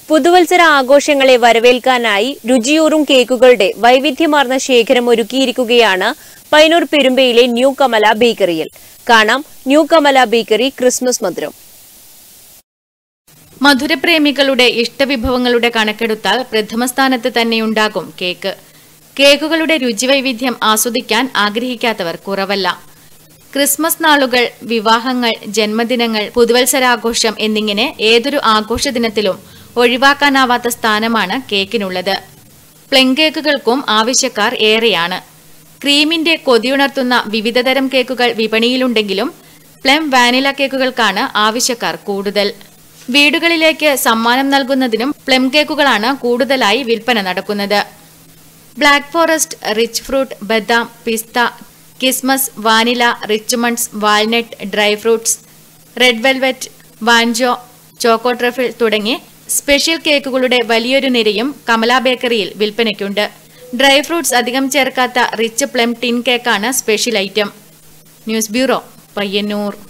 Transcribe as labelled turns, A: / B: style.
A: പുതുവത്സര ആഘോഷങ്ങളെ വരവേൽക്കാനായി രുചിയൂറും കേക്കുകളുടെ വൈവിധ്യമാർന്ന ശേഖരം ഒരുക്കിയിരിക്കുകയാണ് പൈനൂർ പെരുമ്പയിലെ ന്യൂ കമല ബേക്കറിയിൽ കാണാം ന്യൂ കമല ബേക്കറി ക്രിസ്മസ് മധുരം
B: മധുരപ്രേമികളുടെ ഇഷ്ടവിഭവങ്ങളുടെ കണക്കെടുത്താൽ പ്രഥമ സ്ഥാനത്ത് തന്നെയുണ്ടാകും കേക്ക് കേക്കുകളുടെ രുചിവൈവിധ്യം ആസ്വദിക്കാൻ ആഗ്രഹിക്കാത്തവർ കുറവല്ല ക്രിസ്മസ് നാളുകൾ വിവാഹങ്ങൾ ജന്മദിനങ്ങൾ പുതുവത്സരാഘോഷം എന്നിങ്ങനെ ഏതൊരു ആഘോഷ ദിനത്തിലും ഒഴിവാക്കാനാവാത്ത സ്ഥാനമാണ് കേക്കിനുള്ളത് പ്ലെം കേക്കുകൾക്കും ആവശ്യക്കാർ ഏറെയാണ് ക്രീമിന്റെ കൊതിയുണർത്തുന്ന വിവിധതരം കേക്കുകൾ വിപണിയിലുണ്ടെങ്കിലും പ്ലെം വാനില കേക്കുകൾക്കാണ് ആവശ്യക്കാർ കൂടുതൽ വീടുകളിലേക്ക് സമ്മാനം നൽകുന്നതിനും പ്ലെം കേക്കുകളാണ് കൂടുതലായി വിൽപ്പന നടക്കുന്നത് ബ്ലാക്ക് ഫോറസ്റ്റ് റിച്ച് ഫ്രൂട്ട് ബദാം പിസ്ത കിസ്മസ് വാനില റിച്ച്മണ്ട്സ് walnut dry fruits red velvet വാൻജോ ചോക്കോ ട്രഫിൾ തുടങ്ങി സ്പെഷ്യൽ കേക്കുകളുടെ വലിയൊരു നിരയും കമല ബേക്കറിയിൽ വിൽപ്പനയ്ക്കുണ്ട് ഡ്രൈ ഫ്രൂട്ട്സ് അധികം ചേർക്കാത്ത റിച്ച് പ്ലം ടിൻ കേക്കാണ് special item news bureau Payyanur